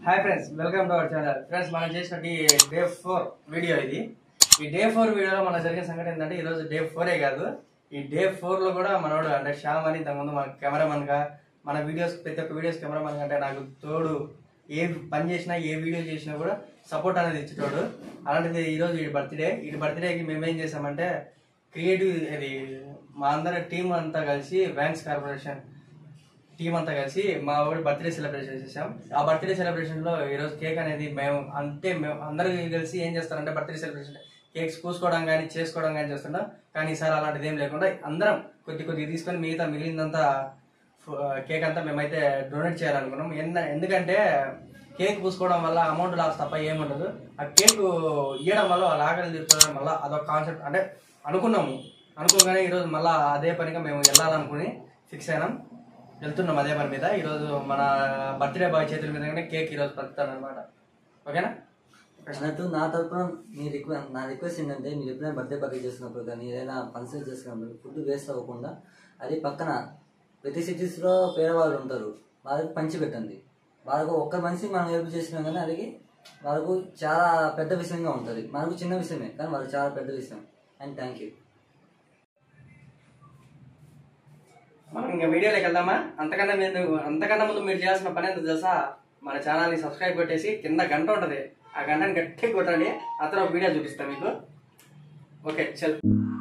hi friends welcome to our channel friends మనం చేసినట్టు day four video ఇది ఈ డే ఫోర్ వీడియోలో మన జరిగిన సంఘటన ఏంటంటే ఈరోజు డే ఫోరే కాదు ఈ డే ఫోర్ లో కూడా మనోడు అంటే శ్యామ్ అని ఇంతకుముందు మన కెమెరామన్ గా మన వీడియోస్ ప్రతి ఒక్క వీడియోస్ కెమెరామన్ అంటే నాకు తోడు ఏ పని చేసినా ఏ వీడియో చేసినా కూడా సపోర్ట్ అనేది ఇచ్చేటోడు అలాంటిది ఈరోజు ఈ బర్త్డే ఈ బర్త్డేకి మేము ఏం చేసామంటే క్రియేటివ్ ఇది మా అందరి టీం అంతా కలిసి బ్యాంక్స్ కార్పొరేషన్ టీం అంతా కలిసి మా ఊరి బర్త్డే సెలబ్రేషన్ చేసాం ఆ బర్త్డే సెలబ్రేషన్ లో ఈరోజు కేక్ అనేది మేము అంటే మేము అందరూ కలిసి ఏం చేస్తారంటే బర్త్డే సెలబ్రేషన్ కేక్స్ పూసుకోవడం కానీ చేసుకోవడం కానీ చేస్తుంటాం కానీ ఈసారి అలాంటిది ఏం లేకుండా అందరం కొద్ది కొద్దిగా తీసుకొని మిగతా మిగిలిందంతా ఫు- కేక్ అంతా మేమైతే డొనేట్ చేయాలనుకున్నాం ఎంద- ఎందుకంటే కేక్ పూసుకోవడం వల్ల అమౌంట్ లాస్ తప్ప ఏముండదు ఆ కేక్ ఇవ్వడం వల్ల వాళ్ళ ఆకలి తీర్చడం వల్ల అదొక కాన్సెప్ట్ అంటే అనుకున్నాము అనుకోగానే ఈరోజు మళ్ళీ అదే పనిగా మేము వెళ్ళాలనుకుని ఫిక్స్ అయినాం వెళ్తున్నాం అదే పని మీద ఈరోజు మన బర్త్డే బాయ్ చేతుల మీదగానే కేక్ ఈరోజు పంచుతాను అనమాట ఓకేనా అన్నట్టు నా తరపున మీ రిక్వెస్ట్ నా రిక్వెస్ట్ ఏంటంటే మీరు ఎప్పుడైనా బర్త్డే పార్టీ చేసినప్పుడు కానీ ఏదైనా ఫంక్షన్ చేసుకున్నప్పుడు ఫుడ్ వేస్ట్ అవ్వకుండా అది పక్కన ప్రతి సిటీస్లో పేదవాళ్ళు ఉంటారు వాళ్ళకి పంచి పెట్టండి వాళ్ళకు ఒక్క మనిషి మనం హెల్ప్ చేసినా కానీ అది వాళ్ళకు చాలా పెద్ద విషయంగా ఉంటుంది మనకు చిన్న విషయమే కానీ వాళ్ళకి చాలా పెద్ద విషయం అండ్ థ్యాంక్ యూ మనం ఇంకా వీడియోలోకి వెళ్దామా అంతకన్నా మీరు అంతకన్నా ముందు మీరు చేయాల్సిన పని ఏంటో తెలుసా మన ఛానల్ని సబ్స్క్రైబ్ కొట్టేసి కింద గంట ఉంటుంది ఆ గంటని గట్టిగా కొట్టండి ఆ తర్వాత వీడియో చూపిస్తాను మీకు ఓకే చల్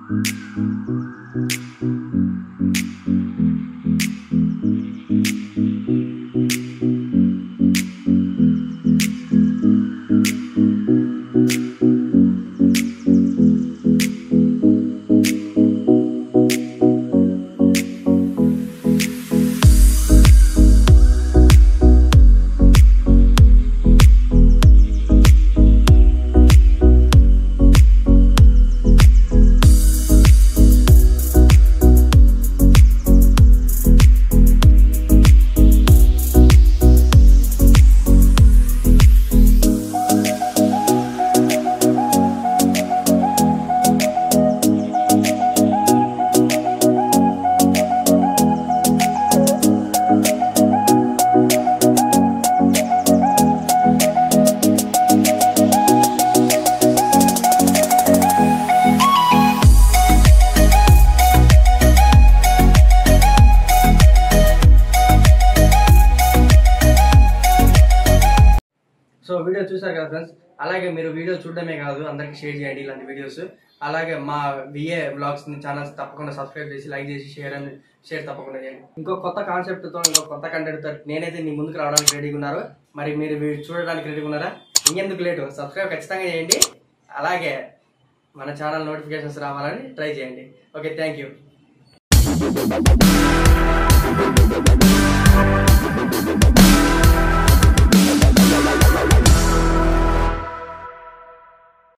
సో వీడియో చూసారు కదా ఫ్రెండ్స్ అలాగే మీరు వీడియో చూడడమే కాదు అందరికి షేర్ చేయండి ఇలాంటి వీడియోస్ అలాగే మా విఏ బ్లాగ్స్ ఛానల్స్ తప్పకుండా సబ్స్క్రైబ్ చేసి లైక్ చేసి షేర్ అని షేర్ తప్పకుండా చేయండి ఇంకో కొత్త కాన్సెప్ట్ తో ఇంకో కొత్త కంటెంట్ తో నేనైతే మీ ముందుకు రావడానికి రెడీగా ఉన్నారు మరి మీరు వీ- చూడడానికి రెడీగా ఉన్నారా ఇంకెందుకు లేటు సబ్స్క్రైబ్ ఖచ్చితంగా చేయండి అలాగే మన ఛానల్ నోటిఫికేషన్స్ రావాలని ట్రై చేయండి ఓకే థ్యాంక్ యూ